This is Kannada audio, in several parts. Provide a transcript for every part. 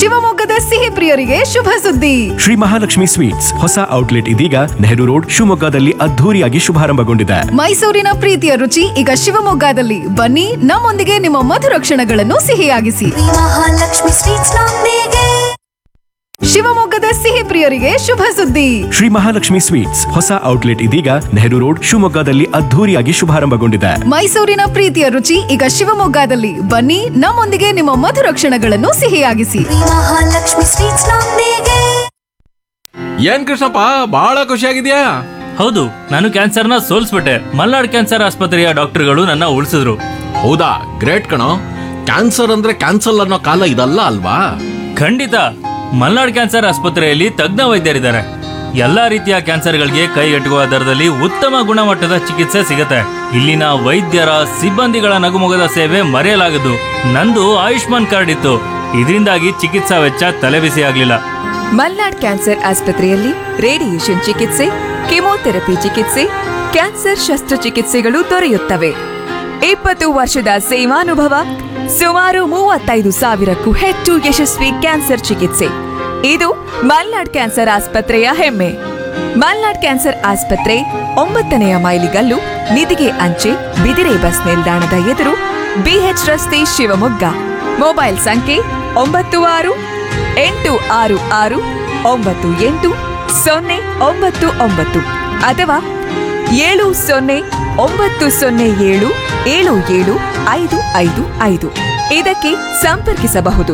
ಶಿವಮೊಗ್ಗದ ಸಿಹಿ ಪ್ರಿಯರಿಗೆ ಶುಭ ಸುದ್ದಿ ಶ್ರೀ ಮಹಾಲಕ್ಷ್ಮಿ ಸ್ವೀಟ್ಸ್ ಹೊಸ ಔಟ್ಲೆಟ್ ಇದೀಗ ನೆಹರು ರೋಡ್ ಶಿವಮೊಗ್ಗದಲ್ಲಿ ಅದ್ಧೂರಿಯಾಗಿ ಶುಭಾರಂಭಗೊಂಡಿದೆ ಮೈಸೂರಿನ ಪ್ರೀತಿಯ ರುಚಿ ಈಗ ಶಿವಮೊಗ್ಗದಲ್ಲಿ ಬನ್ನಿ ನಮ್ಮೊಂದಿಗೆ ನಿಮ್ಮ ಮಧುರ ಕ್ಷಣಗಳನ್ನು ಸಿಹಿಯಾಗಿಸಿ ಮಹಾಲಕ್ಷ್ಮಿ ಸ್ವೀಟ್ಸ್ ನೊಂದಿಗೆ ಶಿವಮೊಗ್ಗದ ಸಿಹಿ ಪ್ರಿಯರಿಗೆ ಶುಭ ಸುದ್ದಿ ಶ್ರೀ ಮಹಾಲಕ್ಷ್ಮಿ ಸ್ವೀಟ್ಸ್ ಹೊಸ ಔಟ್ಲೆಟ್ ಇದೀಗ ನೆಹರು ರೋಡ್ ಶಿವಮೊಗ್ಗದಲ್ಲಿ ಅದ್ಧೂರಿಯಾಗಿ ಶುಭಾರಂಭಗೊಂಡಿದೆ ಮೈಸೂರಿನ ಪ್ರೀತಿಯ ರುಚಿ ಈಗ ಶಿವಮೊಗ್ಗದಲ್ಲಿ ಬನ್ನಿ ನಮ್ಮೊಂದಿಗೆ ನಿಮ್ಮ ಮಧುರ ಕ್ಷಣಗಳನ್ನು ಸಿಹಿಯಾಗಿಸಿ ಮಹಾಲಕ್ಷ್ಮಿ ಸ್ವೀಟ್ಸ್ ನೊಂದಿಗೆ ಏನ್ ಕೃಷ್ಣಪ್ಪ ಬಹಳ ಖುಷಿಯಾಗಿದ್ಯಾ ಹೌದು ನಾನು ಕ್ಯಾನ್ಸರ್ನ ಸೋಲ್ಸ್ಬಿಟ್ಟೆ ಮಲ್ನಾಡ್ ಕ್ಯಾನ್ಸರ್ ಆಸ್ಪತ್ರೆಯ ಡಾಕ್ಟರ್ಗಳು ನನ್ನ ಉಳಿಸಿದ್ರು ಹೌದಾ ಗ್ರೇಟ್ ಕಣೋ ಕ್ಯಾನ್ಸರ್ ಅಂದ್ರೆ ಕ್ಯಾನ್ಸಲ್ ಅನ್ನೋ ಕಾಲ ಇದಲ್ಲ ಅಲ್ವಾ ಖಂಡಿತ ಮಲ್ನಾಡ್ ಕ್ಯಾನ್ಸರ್ ಆಸ್ಪತ್ರೆಯಲ್ಲಿ ತಜ್ಞ ವೈದ್ಯರಿದ್ದಾರೆ ಎಲ್ಲಾ ರೀತಿಯ ಕ್ಯಾನ್ಸರ್ಗಳಿಗೆ ಕೈಗೆಟುಕುವ ದರದಲ್ಲಿ ಉತ್ತಮ ಗುಣಮಟ್ಟದ ಚಿಕಿತ್ಸೆ ಸಿಗುತ್ತೆ ಇಲ್ಲಿನ ವೈದ್ಯರ ಸಿಬ್ಬಂದಿಗಳ ನಗುಮೊಗದ ಸೇವೆ ಮರೆಯಲಾಗದು ನಂದು ಆಯುಷ್ಮಾನ್ ಕಾರ್ಡ್ ಇತ್ತು ಇದರಿಂದಾಗಿ ಚಿಕಿತ್ಸಾ ವೆಚ್ಚ ತಲೆಬಿಸಿ ಆಗ್ಲಿಲ್ಲ ಮಲ್ನಾಡ್ ಕ್ಯಾನ್ಸರ್ ಆಸ್ಪತ್ರೆಯಲ್ಲಿ ರೇಡಿಯೇಷನ್ ಚಿಕಿತ್ಸೆ ಕೆಮೊಥೆರಪಿ ಚಿಕಿತ್ಸೆ ಕ್ಯಾನ್ಸರ್ ಶಸ್ತ್ರಚಿಕಿತ್ಸೆಗಳು ದೊರೆಯುತ್ತವೆ ಇಪ್ಪತ್ತು ವರ್ಷದ ಸೇವಾನುಭವ ಸುಮಾರು ಮೂವತ್ತೈದು ಸಾವಿರಕ್ಕೂ ಹೆಚ್ಚು ಯಶಸ್ವಿ ಕ್ಯಾನ್ಸರ್ ಚಿಕಿತ್ಸೆ ಇದು ಮಲ್ನಾಡ್ ಕ್ಯಾನ್ಸರ್ ಆಸ್ಪತ್ರೆಯ ಹೆಮ್ಮೆ ಮಲ್ನಾಡ್ ಕ್ಯಾನ್ಸರ್ ಆಸ್ಪತ್ರೆ ಒಂಬತ್ತನೆಯ ಮೈಲಿಗಲ್ಲು ನಿಧಿಗೆ ಅಂಚೆ ಬಿದಿರೆ ಬಸ್ ನಿಲ್ದಾಣದ ಎದುರು ಬಿಎಚ್ ರಸ್ತೆ ಶಿವಮೊಗ್ಗ ಮೊಬೈಲ್ ಸಂಖ್ಯೆ ಒಂಬತ್ತು ಆರು ಎಂಟು ಆರು ಆರು ಒಂಬತ್ತು ಎಂಟು ಸೊನ್ನೆ ಒಂಬತ್ತು ಒಂಬತ್ತು ಅಥವಾ ಏಳು ಸೊನ್ನೆ ಒಂಬತ್ತು ಸೊನ್ನೆ ಏಳು ಏಳು ಏಳು ಐದು ಐದು ಐದು ಇದಕ್ಕೆ ಸಂಪರ್ಕಿಸಬಹುದು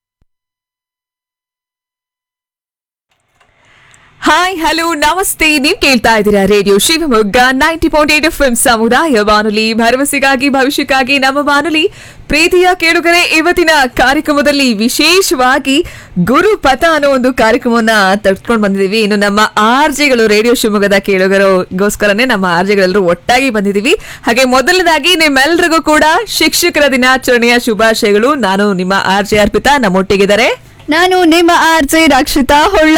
ಹಾಯ್ ಹಲೋ ನಮಸ್ತೆ ನೀವ್ ಕೇಳ್ತಾ ಇದ್ದೀರಾ radio Shivamogga ninety point eight F ಸಮುದಾಯ ಬಾನುಲಿ ಭರವಸೆಗಾಗಿ ಭವಿಷ್ಯಕ್ಕಾಗಿ ನಮ್ಮ ಬಾನುಲಿ ಪ್ರೀತಿಯ ಕೇಳುಗರೆ ಇವತ್ತಿನ ಕಾರ್ಯಕ್ರಮದಲ್ಲಿ ವಿಶೇಷವಾಗಿ ಗುರುಪಥ ಅನ್ನೋ ಒಂದು ಕಾರ್ಯಕ್ರಮವನ್ನ ತಡ್ಕೊಂಡು ಬಂದಿದೀವಿ ಇನ್ನು ನಮ್ಮ ಆರ್ಜೆಗಳು ರೇಡಿಯೋ ಶಿವಮೊಗ್ಗದ ಕೇಳುಗರೋಸ್ಕರನೇ ನಮ್ಮ ಆರ್ಜೆಗಳೆಲ್ಲರೂ ಒಟ್ಟಾಗಿ ಬಂದಿದೀವಿ ಹಾಗೆ ಮೊದಲನೇದಾಗಿ ನಿಮ್ಮೆಲ್ರಿಗೂ ಕೂಡ ಶಿಕ್ಷಕರ ದಿನಾಚರಣೆಯ ಶುಭಾಶಯಗಳು ನಾನು ನಿಮ್ಮ ಆರ್ಜೆ ಅರ್ಪಿತಾ ನಮ್ಮೊಟ್ಟಿಗಿದ್ದಾರೆ ನಾನು ನಿಮ್ಮ ಆರ್ಜೆ ರಕ್ಷಿತಾ ಹೊಳ್ಳ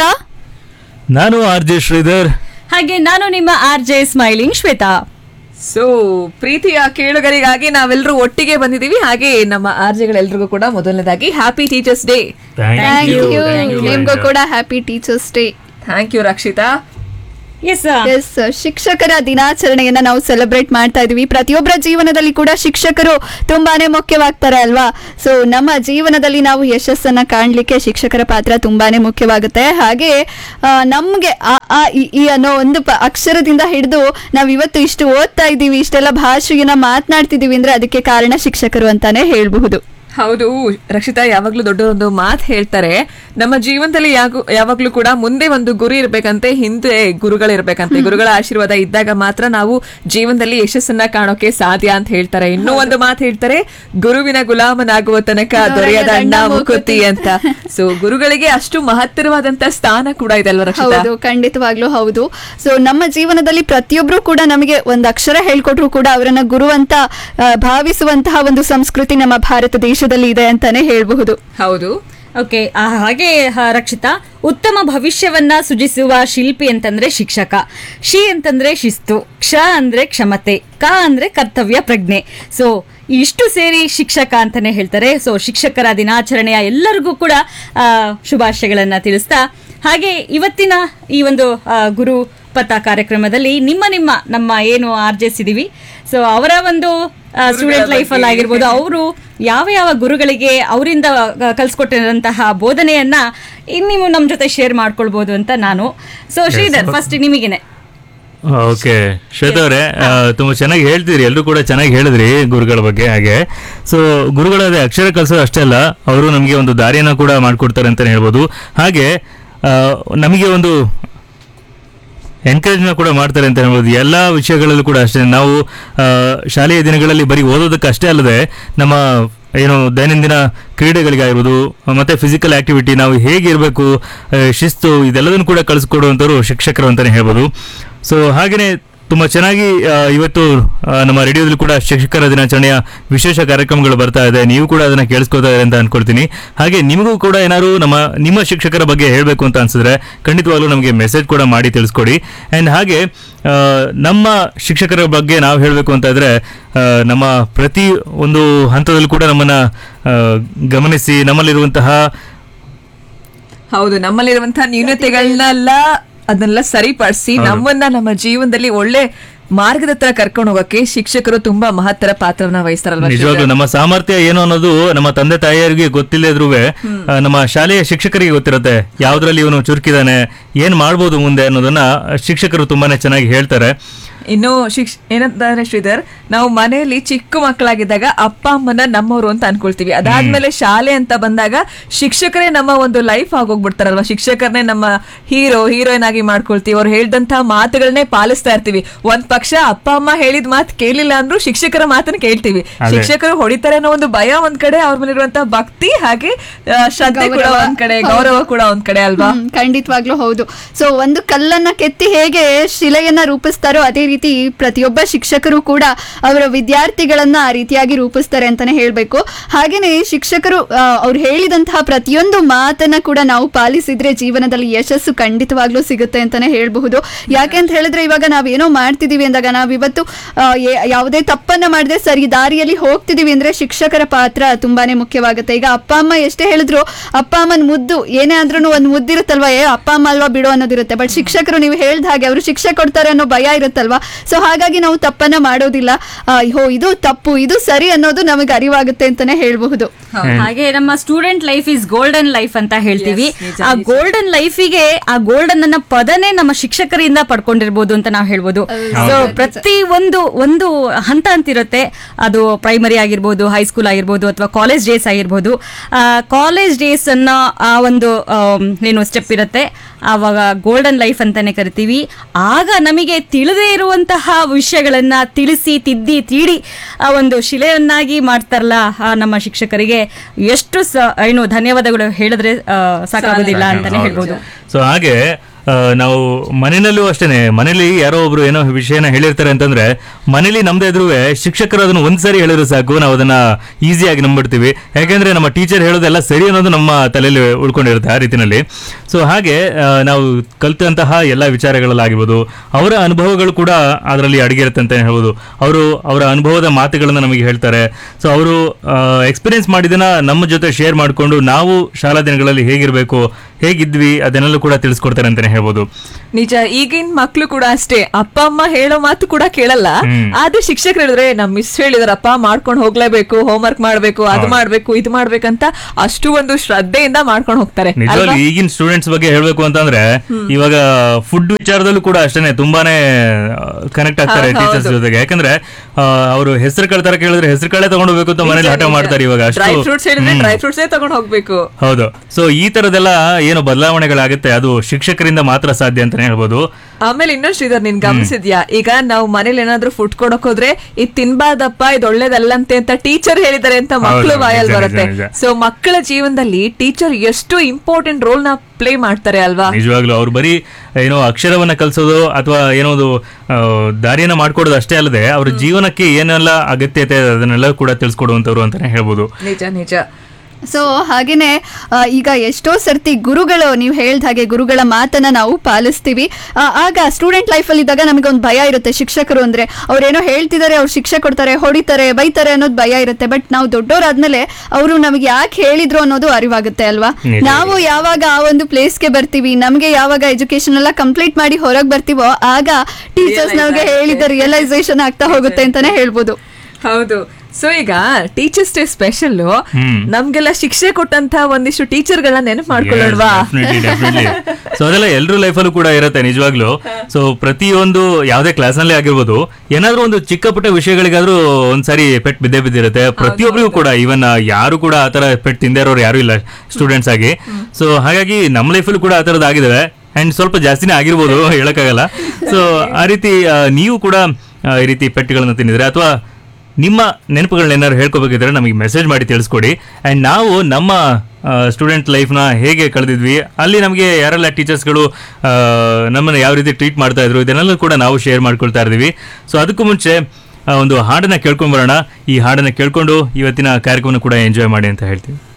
ನಾನು ಆರ್ ಜೆ ಶ್ರೀಧರ್ ಹಾಗೆ ನಾನು ನಿಮ್ಮ R J smiling Shweta so ಪ್ರೀತಿಯ ಕೇಳುಗರಿಗಾಗಿ ನಾವೆಲ್ಲರೂ ಒಟ್ಟಿಗೆ ಬಂದಿದ್ದೀವಿ ಹಾಗೆ ನಮ್ಮ ಆರ್ಜೆಗಳೆಲ್ರಿಗೂ ಕೂಡ ಮೊದಲನೇದಾಗಿ happy teachers day thank you ನಿಮ್ಗೂ ಕೂಡ happy teachers day thank you Rakshita S S ಶಿಕ್ಷಕರ ದಿನಾಚರಣೆಯನ್ನ ನಾವು ಸೆಲೆಬ್ರೇಟ್ ಮಾಡ್ತಾ ಇದೀವಿ ಪ್ರತಿಯೊಬ್ಬರ ಜೀವನದಲ್ಲಿ ಕೂಡ ಶಿಕ್ಷಕರು ತುಂಬಾನೇ ಮುಖ್ಯವಾಗ್ತಾರೆ ಅಲ್ವಾ ಸೊ ನಮ್ಮ ಜೀವನದಲ್ಲಿ ನಾವು ಯಶಸ್ಸನ್ನ ಕಾಣ್ಲಿಕ್ಕೆ ಶಿಕ್ಷಕರ ಪಾತ್ರ ತುಂಬಾನೇ ಮುಖ್ಯವಾಗುತ್ತೆ ಹಾಗೆ ಆ, ನಮ್ಗೆ ಆ ಆ ಇ, ಈ ಅನ್ನೋ ಒಂದು ಪ- ಅಕ್ಷರದಿಂದ ಹಿಡಿದು ನಾವು ಇವತ್ತು ಇಷ್ಟು ಓದ್ತಾ ಇದ್ದೀವಿ ಇಷ್ಟೆಲ್ಲ ಭಾಷೆಯನ್ನ ಮಾತನಾಡ್ತಿದೀವಿ ಅಂದ್ರೆ ಅದಕ್ಕೆ ಕಾರಣ ಶಿಕ್ಷಕರು ಅಂತಾನೆ ಹೇಳ್ಬಹುದು ಹೌದು ರಕ್ಷಿತಾ ಯಾವಾಗ್ಲೂ ದೊಡ್ಡವರೊಂದು ಮಾತು ಹೇಳ್ತಾರೆ ನಮ್ಮ ಜೀವನದಲ್ಲಿ ಯಾಗು ಯಾವಾಗ್ಲೂ ಕೂಡ ಮುಂದೆ ಒಂದು ಗುರಿ ಇರ್ಬೇಕಂತೆ ಹಿಂದೆ ಗುರುಗಳಿರ್ಬೇಕಂತೆ ಗುರುಗಳ ಆಶೀರ್ವಾದ ಇದ್ದಾಗ ಮಾತ್ರ ನಾವು ಜೀವನದಲ್ಲಿ ಯಶಸ್ಸನ್ನ ಕಾಣೋಕೆ ಸಾಧ್ಯ ಅಂತ ಹೇಳ್ತಾರೆ ಇನ್ನೂ ಒಂದು ಮಾತು ಹೇಳ್ತಾರೆ ಗುರುವಿನ ಗುಲಾಮನಾಗುವ ತನಕ ದೊರೆಯದ ಅಣ್ಣ ಮುಕುತಿ ಅಂತ ಸೊ ಗುರುಗಳಿಗೆ ಅಷ್ಟು ಮಹತ್ತರವಾದಂತ ಸ್ಥಾನ ಕೂಡ ಇದೆ ಅಲ್ವಾ ರಕ್ಷಿತಾ ಹೌದು ಖಂಡಿತವಾಗ್ಲೂ ಹೌದು ಸೊ ನಮ್ಮ ಜೀವನದಲ್ಲಿ ಪ್ರತಿಯೊಬ್ರು ಕೂಡ ನಮಗೆ ಒಂದು ಅಕ್ಷರ ಹೇಳ್ಕೊಟ್ರು ಕೂಡ ಅವರನ್ನ ಗುರು ಅಂತ ಆ, ಭಾವಿಸುವಂತಹ ಒಂದು ಸಂಸ್ಕೃತಿ ನಮ್ಮ ಭಾರತ ದೇಶದಲ್ಲಿ ಇದೆ ಅಂತಾನೆ ಹೇಳಬಹುದು ಹೌದು ಓಕೆ ಹಾಗೆ ಹ, ರಕ್ಷಿತಾ ಉತ್ತಮ ಭವಿಷ್ಯವನ್ನ ಸೃಜಿಸುವ ಶಿಲ್ಪಿ ಅಂತಂದ್ರೆ ಶಿಕ್ಷಕ ಶಿ ಅಂತಂದ್ರೆ ಶಿಸ್ತು ಕ್ಷ ಅಂದ್ರೆ ಕ್ಷಮತೆ ಕ ಅಂದ್ರೆ ಕರ್ತವ್ಯ ಪ್ರಜ್ಞೆ ಸೊ ಇಷ್ಟು ಸೇರಿ ಶಿಕ್ಷಕ ಅಂತಾನೆ ಹೇಳ್ತಾರೆ ಸೊ ಶಿಕ್ಷಕರ ದಿನಾಚರಣೆಯ ಎಲ್ಲರಿಗೂ ಕೂಡ ಆ, ಶುಭಾಶಯಗಳನ್ನ ತಿಳಿಸ್ತಾ ಹಾಗೆ ಇವತ್ತಿನ ಈ ಒಂದು ಆ, ಗುರು ಪಥ ಕಾರ್ಯಕ್ರಮದಲ್ಲಿ ನಿಮ್ಮ ನಿಮ್ಮ ನಮ್ಮ ಏನು ಆರ್ಜಿಸಿದೀವಿ ಸೊ ಅವರ ಒಂದು ಸ್ಟೂಡೆಂಟ್ ಲೈಫ್ ಅಲ್ಲಿ ಆಗಿರ್ಬೋದು ಅವರು ಯಾವ ಯಾವ ಗುರುಗಳಿಗೆ ಅವರಿಂದ ಕಲ್ಸ್ಕೊಟ್ಟಿರೋಂತಹ ಬೋಧನೆಯನ್ನ ಇನ್ ನೀವು ನಮ್ಮ ಜೊತೆ ಶೇರ್ ಮಾಡ್ಕೊಳ್ಬೋದು ಅಂತ ನಾನು ಸೊ ಶ್ರೀಧರ್ ಫಸ್ಟ್ ನಿಮಗೇನೆ ಓಕೆ ಶ್ವೇತಾ ಅವರೇ ತುಂಬ ಚೆನ್ನಾಗಿ ಹೇಳ್ತೀರಿ ಎಲ್ಲರೂ ಕೂಡ ಚೆನ್ನಾಗಿ ಹೇಳಿದ್ರಿ ಗುರುಗಳ ಬಗ್ಗೆ ಹಾಗೆ ಸೊ ಗುರುಗಳಾದ ಅಕ್ಷರ ಕಲಿಸೋದು ಅಷ್ಟೇ ಅಲ್ಲ ಅವರು ನಮಗೆ ಒಂದು ದಾರಿಯನ್ನು ಕೂಡ ಮಾಡಿಕೊಡ್ತಾರೆ ಅಂತಲೇ ಹೇಳ್ಬೋದು ಹಾಗೆ ಆ, ನಮಗೆ ಒಂದು ಎನ್ಕರೇಜ್ನ ಕೂಡ ಮಾಡ್ತಾರೆ ಅಂತ ಹೇಳ್ಬೋದು ಎಲ್ಲ ವಿಷಯಗಳಲ್ಲೂ ಕೂಡ ಅಷ್ಟೇ ನಾವು ಆ, ಶಾಲೆಯ ದಿನಗಳಲ್ಲಿ ಬರೀ ಓದೋದಕ್ಕೆ ಅಷ್ಟೇ ಅಲ್ಲದೆ ನಮ್ಮ ಏನು ದೈನಂದಿನ ಕ್ರೀಡೆಗಳಿಗಾಗಿರ್ಬೋದು ಮತ್ತು ಫಿಸಿಕಲ್ ಆ್ಯಕ್ಟಿವಿಟಿ ನಾವು ಹೇಗಿರಬೇಕು ಶಿಸ್ತು ಇದೆಲ್ಲದನ್ನು ಕೂಡ ಕಳಿಸ್ಕೊಡುವಂಥವ್ರು ಶಿಕ್ಷಕರು ಅಂತಲೇ ಹೇಳ್ಬೋದು ಸೊ ಹಾಗೆಯೇ ತುಂಬ ಚೆನ್ನಾಗಿ ಆ, ಇವತ್ತು ಆ, ನಮ್ಮ ರೇಡಿಯೋದಲ್ಲಿ ಕೂಡ ಶಿಕ್ಷಕರ ದಿನಾಚರಣೆಯ ವಿಶೇಷ ಕಾರ್ಯಕ್ರಮಗಳು ಬರ್ತಾ ಇದೆ ನೀವು ಕೂಡ ಅದನ್ನು ಕೇಳಿಸ್ಕೊತಾ ಇದ್ದಾರೆ ಅಂತ ಅನ್ಕೊಳ್ತೀನಿ ಹಾಗೆ ನಿಮಗೂ ಕೂಡ ಏನಾದ್ರು ನಮ್ಮ ನಿಮ್ಮ ಶಿಕ್ಷಕರ ಬಗ್ಗೆ ಹೇಳಬೇಕು ಅಂತ ಅನ್ಸಿದ್ರೆ ಖಂಡಿತವಾಗ್ಲೂ ನಮಗೆ ಮೆಸೇಜ್ ಕೂಡ ಮಾಡಿ ತಿಳಿಸ್ಕೊಡಿ ಆ್ಯಂಡ್ ಹಾಗೆ ಆ, ನಮ್ಮ ಶಿಕ್ಷಕರ ಬಗ್ಗೆ ನಾವು ಹೇಳಬೇಕು ಅಂತ ಇದ್ರೆ ಆ, ನಮ್ಮ ಪ್ರತಿ ಒಂದು ಹಂತದಲ್ಲೂ ಕೂಡ ನಮ್ಮನ್ನು ಗಮನಿಸಿ ನಮ್ಮಲ್ಲಿರುವಂತಹ ಹೌದು ನಮ್ಮಲ್ಲಿರುವಂತಹ ನ್ಯೂನತೆಗಳನ್ನೆಲ್ಲ ಅದನ್ನೆಲ್ಲ ಸರಿಪಡಿಸಿ ನಮ್ಮನ್ನ ನಮ್ಮ ಜೀವನದಲ್ಲಿ ಒಳ್ಳೆ ಮಾರ್ಗದತ್ತ ಕರ್ಕೊಂಡು ಹೋಗಕ್ಕೆ ಶಿಕ್ಷಕರು ತುಂಬಾ ಮಹತ್ತರ ಪಾತ್ರವನ್ನ ವಹಿಸ್ತಾರಲ್ವಾ ನಿಜವಾಗ್ಲೂ ನಮ್ಮ ಸಾಮರ್ಥ್ಯ ಏನು ಅನ್ನೋದು ನಮ್ಮ ತಂದೆ ತಾಯಿಯರಿಗೆ ಗೊತ್ತಿಲ್ಲದ್ರೂ ನಮ್ಮ ಶಾಲೆಯ ಶಿಕ್ಷಕರಿಗೆ ಗೊತ್ತಿರುತ್ತೆ ಯಾವ್ದ್ರಲ್ಲಿ ಇವನು ಚುರುಕಿದಾನೆ ಏನ್ ಮಾಡ್ಬೋದು ಮುಂದೆ ಅನ್ನೋದನ್ನ ಶಿಕ್ಷಕರು ತುಂಬಾನೇ ಚೆನ್ನಾಗಿ ಹೇಳ್ತಾರೆ ಇನ್ನು ಶಿಕ್ಷ ಏನಂತಾರೆ ಶ್ರೀಧರ್ ನಾವು ಮನೆಯಲ್ಲಿ ಚಿಕ್ಕ ಮಕ್ಕಳಾಗಿದ್ದಾಗ ಅಪ್ಪ ಅಮ್ಮನ ನಮ್ಮವರು ಅಂತ ಅನ್ಕೊಳ್ತೀವಿ ಅದಾದ್ಮೇಲೆ ಶಾಲೆ ಅಂತ ಬಂದಾಗ ಶಿಕ್ಷಕರೇ ನಮ್ಮ ಒಂದು ಲೈಫ್ ಆಗೋಗ್ಬಿಡ್ತಾರಲ್ವಾ ಶಿಕ್ಷಕರನ್ನೇ ನಮ್ಮ ಹೀರೋ ಹೀರೋಯಿನ್ ಆಗಿ ಮಾಡ್ಕೊಳ್ತೀವಿ ಅವ್ರು ಹೇಳ್ದಂತಹ ಮಾತುಗಳನ್ನೇ ಪಾಲಿಸ್ತಾ ಇರ್ತೀವಿ ಒಂದ್ ಪಕ್ಷ ಅಪ್ಪ ಅಮ್ಮ ಹೇಳಿದ ಮಾತು ಕೇಳಿಲ್ಲ ಅಂದ್ರೂ ಶಿಕ್ಷಕರ ಮಾತನ್ನ ಕೇಳ್ತೀವಿ ಅದೇ. ಶಿಕ್ಷಕರು ಹೊಡಿತಾರೆ ಅನ್ನೋ ಒಂದು ಭಯ ಒಂದ್ ಕಡೆ ಅವ್ರ ಮೇಲಿರುವಂತಹ ಭಕ್ತಿ ಹಾಗೆ ಆ, ಶ್ರದ್ಧೆ ಕೂಡ ಗೌರವ. ಒಂದ್ ಕಡೆ ಹೌದು. ಗೌರವ ಕೂಡ ಒಂದ್ ಕಡೆ ಅಲ್ವಾ ಹ್ಮ್, ಖಂಡಿತವಾಗ್ಲೂ ಹೌದು ಸೊ ಒಂದು ಕಲ್ಲನ್ನ ಕೆತ್ತಿ ಹೇಗೆ ಶಿಲೆಯನ್ನ ರೂಪಿಸ್ತಾರೋ ಅದೇ ರೀತಿ ಪ್ರತಿಯೊಬ್ಬ ಶಿಕ್ಷಕರು ಕೂಡ ಅವರ ವಿದ್ಯಾರ್ಥಿಗಳನ್ನ ಆ ರೀತಿಯಾಗಿ ರೂಪಿಸ್ತಾರೆ ಅಂತಾನೆ ಹೇಳ್ಬೇಕು ಹಾಗೇನೆ ಶಿಕ್ಷಕರು ಅವ್ರು ಹೇಳಿದಂತಹ ಪ್ರತಿಯೊಂದು ಮಾತನ್ನ ಕೂಡ ನಾವು ಪಾಲಿಸಿದ್ರೆ ಜೀವನದಲ್ಲಿ ಯಶಸ್ಸು ಖಂಡಿತವಾಗ್ಲೂ ಸಿಗುತ್ತೆ ಅಂತಾನೆ ಹೇಳ್ಬಹುದು ಯಾಕೆ ಅಂತ ಹೇಳಿದ್ರೆ ಇವಾಗ ನಾವೇನೋ ಮಾಡ್ತಿದೀವಿ ಅಂದಾಗ ನಾವಿವತ್ತು ಆ, ಏ- ಯಾವುದೇ ತಪ್ಪನ್ನ ಮಾಡದೆ ಸರಿ ದಾರಿಯಲ್ಲಿ ಹೋಗ್ತಿದೀವಿ ಅಂದ್ರೆ ಶಿಕ್ಷಕರ ಪಾತ್ರ ತುಂಬಾನೇ ಮುಖ್ಯವಾಗುತ್ತೆ ಈಗ ಅಪ್ಪ ಅಮ್ಮ ಎಷ್ಟೇ ಹೇಳಿದ್ರು ಅಪ್ಪ ಅಮ್ಮನ ಮುದ್ದು ಏನೇ ಅಂದ್ರೂ ಒಂದು ಮುದ್ದಿರುತ್ತಲ್ವಾ ಏ ಅಪ್ಪ ಅಮ್ಮ ಅಲ್ವಾ ಬಿಡು ಅನ್ನೋದಿರುತ್ತೆ ಬಟ್ ಶಿಕ್ಷಕರು ನೀವು ಹೇಳ್ದ ಹಾಗೆ ಅವರು ಶಿಕ್ಷೆ ಕೊಡ್ತಾರೆ ಅನ್ನೋ ಭಯ ಇರುತ್ತಲ್ವಾ ಸೊ ಹಾಗಾಗಿ ನಾವು ತಪ್ಪನ್ನ ಮಾಡೋದಿಲ್ಲ ಆ, ಹೋ ಇದು ತಪ್ಪು ಇದು ಸರಿ ಅನ್ನೋದು ನಮಗೆ ಅರಿವಾಗುತ್ತೆ ಅಂತಾನೆ ಹೇಳ್ಬಹುದು ಹಾಗೆ ನಮ್ಮ student life is golden life ಅಂತ ಹೇಳ್ತೀವಿ Yes, ನಿಜ, ಆ ನಿಜ. ಗೋಲ್ಡನ್ ಲೈಫಿಗೆ ಆ ಗೋಲ್ಡನ್ ಅನ್ನ ಪದನೇ ನಮ್ಮ ಶಿಕ್ಷಕರಿಂದ ಪಡ್ಕೊಂಡಿರ್ಬೋದು ಅಂತ ನಾವು ಹೇಳ್ಬೋದು ಸೊ ಪ್ರತಿ ಒಂದು ಒಂದು ಹಂತ ಅಂತಿರುತ್ತೆ ಅದು ಪ್ರೈಮರಿ ಆಗಿರ್ಬೋದು ಹೈಸ್ಕೂಲ್ ಆಗಿರ್ಬೋದು ಅಥವಾ ಕಾಲೇಜ್ ಡೇಸ್ ಆಗಿರ್ಬೋದು ಕಾಲೇಜ್ ಡೇಸ್ ಅನ್ನೋ ಆ ಒಂದು ಆಮ್, ಏನು ಸ್ಟೆಪ್ ಇರುತ್ತೆ ಆವಾಗ ಗೋಲ್ಡನ್ ಲೈಫ್ ಅಂತಾನೆ ಕರಿತೀವಿ ಆಗ ನಮಗೆ ತಿಳಿದೇ ಇರುವಂತಹ ವಿಷಯಗಳನ್ನ ತಿಳಿಸಿ ತಿದ್ದಿ ತೀಡಿ ಆ ಒಂದು ಶಿಲೆಯನ್ನಾಗಿ ಮಾಡ್ತಾರಲ್ಲ ಆ ನಮ್ಮ ಶಿಕ್ಷಕರಿಗೆ ಎಷ್ಟು ಸ ಏನು ಧನ್ಯವಾದಗಳು ಹೇಳಿದ್ರೆ ಆ, ಸಾಕಾಗೋದಿಲ್ಲ ಅಂತಾನೆ ಹೇಳ್ಬೋದು ಸೊ ಹಾಗೆ ಆ, ನಾವು ಮನೆಯಲ್ಲೂ ಅಷ್ಟೇನೆ ಮನೇಲಿ ಯಾರೋ ಒಬ್ರು ಏನೋ ವಿಷಯನ ಹೇಳಿರ್ತಾರೆ ಅಂತಂದ್ರೆ ಮನೇಲಿ ನಮ್ದೇ ಇದ್ರೂ ಶಿಕ್ಷಕರು ಅದನ್ನ ಒಂದ್ಸರಿ ಹೇಳಿದ್ರು ಸಾಕು ನಾವು ಅದನ್ನ ಈಸಿಯಾಗಿ ನಂಬಿಡ್ತೀವಿ ಯಾಕೆಂದ್ರೆ ನಮ್ಮ ಟೀಚರ್ ಹೇಳೋದೆಲ್ಲ ಸರಿ ಅನ್ನೋದು ನಮ್ಮ ತಲೆಯಲ್ಲಿ ಉಳ್ಕೊಂಡಿರುತ್ತೆ ಆ ರೀತಿನಲ್ಲಿ ಸೊ ಹಾಗೆ ಆ, ನಾವು ಕಲಿತಂತಹ ಎಲ್ಲ ವಿಚಾರಗಳಲ್ಲಾಗಿರ್ಬೋದು ಅವರ ಅನುಭವಗಳು ಕೂಡ ಅದರಲ್ಲಿ ಅಡಗಿರುತ್ತೆ ಅಂತ ಹೇಳ್ಬೋದು ಅವರು ಅವರ ಅನುಭವದ ಮಾತುಗಳನ್ನ ನಮಗೆ ಹೇಳ್ತಾರೆ ಸೊ ಅವರು ಎಕ್ಸ್ಪೀರಿಯನ್ಸ್ ಮಾಡಿದನ್ನ ನಮ್ಮ ಜೊತೆ ಶೇರ್ ಮಾಡಿಕೊಂಡು ನಾವು ಶಾಲಾ ದಿನಗಳಲ್ಲಿ ಹೇಗಿರಬೇಕು ಹೇಗಿದ್ವಿ ಅದನ್ನೆಲ್ಲ ಕೂಡ ತಿಳಿಸ್ಕೊಡ್ತಾರೆ ಅಂತಾನೆ ಹೇಳ್ಬೋದು ನಿಜ ಈಗಿನ ಮಕ್ಳು ಕೂಡ ಅಷ್ಟೇ ಅಪ್ಪ ಅಮ್ಮ ಹೇಳೋ ಮಾತು ಕೂಡ ಕೇಳಲ್ಲ ಹ್ಮ್. ಆದ್ರೆ ಶಿಕ್ಷಕರು ಹೇಳಿದ್ರೆ ನಮ್ ಮಿಸ್ ಹೇಳಿದಾರಪ್ಪ ಮಾಡ್ಕೊಂಡು ಹೋಗ್ಲೇಬೇಕು ಹೋಮ್ವರ್ಕ್ ಮಾಡ್ಬೇಕು ಅದು ಹೌದು. ಮಾಡ್ಬೇಕು ಇದು ಮಾಡ್ಬೇಕಂತ ಅಷ್ಟು ಒಂದು ಶ್ರದ್ಧೆಯಿಂದ ಮಾಡ್ಕೊಂಡು ಹೋಗ್ತಾರೆ ನಿಜವಾಗ್ಲೂ ಅಲ್ವಾ? ಈಗಿನ ಸ್ಟೂಡೆಂಟ್ಸ್ ಬಗ್ಗೆ ಹೇಳ್ಬೇಕು ಅಂತಂದ್ರೆ ಇವಾಗ ಫುಡ್ ವಿಚಾರದಲ್ಲೂ ಕೂಡ ಅಷ್ಟೇನೆ ತುಂಬಾನೇ ಕನೆಕ್ಟ್ ಆಗ್ತಾರೆ ಹೌದು, ಟೀಚರ್ಸ್ ಹೌದು. ಜೊತೆಗೆ ಯಾಕಂದ್ರೆ ಅವರು ಹೆಸರು ಕಾಳು ತರ ಕೇಳಿದ್ರೆ ಹೆಸರು ಕಾಳೆ ತಗೊಂಡು ಹೋಗ್ಬೇಕು ಅಂತ ಮನೇಲಿ ಹಠ ಮಾಡ್ತಾರೆ ಇವಾಗ ಡ್ರೈ ಅಷ್ಟು ಫ್ರೂಟ್ಸ್ ಹೇಳಿದ್ರೆ ಹ್ಮ್. ಡ್ರೈ ಫ್ರೂಟ್ಸ್ ತಗೊಂಡು ಹೋಗ್ಬೇಕು ಹೌದು ಸೊ ಈ ತರದೆಲ್ಲ ಏನು ಬದಲಾವಣೆಗಳಾಗುತ್ತೆ ಅದು ಶಿಕ್ಷಕರಿಂದ ಮಾತ್ರ ಸಾಧ್ಯ ಅಂತಾನೆ ಹೇಳ್ಬೋದು ಆಮೇಲೆ ಇನ್ನೊಂದು ಶ್ರೀಧರ್ ನೀನ್ ಗಮನಿಸಿದ್ಯಾ ಈಗ ನಾವು ಮನೇಲಿ ಏನಾದ್ರೂ ಫುಡ್ ಕೊಡಕ್ ಹೋದ್ರೆ ಇದ್ ತಿನ್ಬಾರ್ದಪ್ಪ ಇದು ಒಳ್ಳೇದಲ್ಲಂತೆ ಅಂತ ಟೀಚರ್ ಹೇಳಿದಾರೆ ಅಂತ ಮಕ್ಕಳು ಹೌದು, ಬಾಯಲ್ಲಿ ನಿಜ, ಬರುತ್ತೆ ನಿಜ, ನಿಜ. ಸೊ ಮಕ್ಕಳ ಜೀವನದಲ್ಲಿ ಟೀಚರ್ ಎಷ್ಟು ಇಂಪಾರ್ಟೆಂಟ್ ರೋಲ್ ನ ಪ್ಲೇ ಮಾಡ್ತಾರೆ ಅಲ್ವಾ ನಿಜವಾಗ್ಲೂ ಅವ್ರು ಬರೀ ಏನೋ ಅಕ್ಷರವನ್ನ ಕಲಿಸೋದು ಅಥವಾ ಏನೋ ಒಂದು ಆ, ದಾರಿಯನ್ನ ಮಾಡ್ಕೊಡೋದು ಅಷ್ಟೇ ಅಲ್ಲದೆ ಅವ್ರ ಜೀವನಕ್ಕೆ ಏನೆಲ್ಲ ಅಗತ್ಯತೆ ಅದನ್ನೆಲ್ಲ ಕೂಡ ತಿಳಿಸ್ಕೊಡುವಂತವ್ರು ಅಂತಾನೆ ಹೇಳ್ಬೋದು ನಿಜ ನಿಜ ಸೊ ಹಾಗೇನೆ ಆ, ಈಗ ಎಷ್ಟೋ ಸರ್ತಿ ಗುರುಗಳು ನೀವು ಹೇಳ್ದ ಹಾಗೆ ಗುರುಗಳ ಮಾತನ್ನ ನಾವು ಪಾಲಿಸ್ತೀವಿ ಆ, ಆಗ ಸ್ಟೂಡೆಂಟ್ ಲೈಫಲ್ಲಿ ಇದ್ದಾಗ ನಮಗೆ ಒಂದು ಭಯ ಇರುತ್ತೆ ಶಿಕ್ಷಕರು ಅಂದ್ರೆ ಅವ್ರೇನೋ ಹೇಳ್ತಿದ್ದಾರೆ ಅವ್ರು ಶಿಕ್ಷೆ ಕೊಡ್ತಾರೆ ಹೊಡಿತಾರೆ ಬೈತಾರೆ ಅನ್ನೋದು ಭಯ ಇರುತ್ತೆ ಬಟ್ ನಾವು ದೊಡ್ಡವರಾದ್ಮೇಲೆ ಅವರು ನಮಗೆ ಯಾಕೆ ಹೇಳಿದ್ರು ಅನ್ನೋದು ಅರಿವಾಗುತ್ತೆ ಅಲ್ವಾ ನಿಜ. ನಾವು ಯಾವಾಗ ಆ ಒಂದು ಪ್ಲೇಸ್ಗೆ ಬರ್ತೀವಿ ನಮಗೆ ಯಾವಾಗ ಎಜುಕೇಶನ್ ಎಲ್ಲ ಕಂಪ್ಲೀಟ್ ಮಾಡಿ ಹೊರಗೆ ಬರ್ತೀವೋ ಆಗ ಟೀಚರ್ಸ್ ನಮಗೆ ಹೇಳಿದ ರಿಯಲೈಸೇಷನ್ ಆಗ್ತಾ ಹೋಗುತ್ತೆ ಅಂತಾನೆ ಹೇಳ್ಬೋದು ಹೌದು ಸೊ ಈಗ ಟೀಚರ್ಸ್ ಡೇ ಸ್ಪೆಷಲ್ ಹ್ಮ್. ನಮ್ಗೆಲ್ಲ ಶಿಕ್ಷೆ ಕೊಟ್ಟಂತ ಒಂದಿಷ್ಟು ಟೀಚರ್ ಗಳನ್ನ ನೆನಪು ಮಾಡ್ಕೊಳ್ಳೋಣವಾ ಸೊ ಅದೆಲ್ಲ ಎಲ್ಲರೂ ಲೈಫಲ್ಲೂ ಕೂಡ ಇರುತ್ತೆ ನಿಜವಾಗ್ಲೂ ಸೊ ಪ್ರತಿಯೊಂದು ಯಾವುದೇ ಕ್ಲಾಸ್ ನಲ್ಲಿ ಆಗಿರ್ಬೋದು ಏನಾದ್ರೂ ಒಂದು ಚಿಕ್ಕ ಪುಟ್ಟ ವಿಷಯಗಳಿಗಾದ್ರೂ ಒಂದ್ಸಾರಿ ಪೆಟ್ ಬಿದ್ದೇ ಬಿದ್ದಿರುತ್ತೆ ಪ್ರತಿಯೊಬ್ಬರಿಗೂ ಕೂಡ ಇವನ್ ಯಾರು ಕೂಡ ಆತರ ಪೆಟ್ ತಿಂದೇ ಇರೋರು ಯಾರು ಇಲ್ಲ ಸ್ಟೂಡೆಂಟ್ಸ್ ಆಗಿ ಸೊ ಹಾಗಾಗಿ ನಮ್ಮ ಲೈಫಲ್ಲೂ ಕೂಡ ಆ ಥರದ್ದು ಆಗಿದಾವೆ ಅಂಡ್ ಸ್ವಲ್ಪ ಜಾಸ್ತಿನೇ ಆಗಿರ್ಬೋದು ಹೇಳಕ್ಕಾಗಲ್ಲ ಸೊ ಆ ರೀತಿ ಆ, ನೀವು ಕೂಡ ಆ, ಈ ರೀತಿ ಪೆಟ್ಗಳನ್ನ ತಿಂದಿದ್ರೆ ಅಥವಾ ನಿಮ್ಮ ನೆನಪುಗಳನ್ನ ಏನಾದ್ರು ಹೇಳ್ಕೋಬೇಕಿದ್ರೆ ನಮಗೆ ಮೆಸೇಜ್ ಮಾಡಿ ತಿಳಿಸ್ಕೊಡಿ ಆ್ಯಂಡ್ ನಾವು ನಮ್ಮ ಸ್ಟೂಡೆಂಟ್ ಲೈಫ್ನ ಹೇಗೆ ಕಳೆದಿದ್ವಿ ಅಲ್ಲಿ ನಮಗೆ ಯಾರೆಲ್ಲ ಟೀಚರ್ಸ್ಗಳು ನಮ್ಮನ್ನು ಯಾವ ರೀತಿ ಟ್ರೀಟ್ ಮಾಡ್ತಾ ಇದ್ರು ಇದನ್ನೆಲ್ಲ ಕೂಡ ನಾವು ಶೇರ್ ಮಾಡ್ಕೊಳ್ತಾ ಇದ್ದೀವಿ ಸೊ ಅದಕ್ಕೂ ಮುಂಚೆ ಆ, ಒಂದು ಹಾಡನ್ನ ಕೇಳ್ಕೊಂಬರೋಣ ಈ ಹಾಡನ್ನ ಕೇಳ್ಕೊಂಡು ಇವತ್ತಿನ ಕಾರ್ಯಕ್ರಮನ ಕೂಡ ಎಂಜಾಯ್ ಮಾಡಿ ಅಂತ ಹೇಳ್ತೀವಿ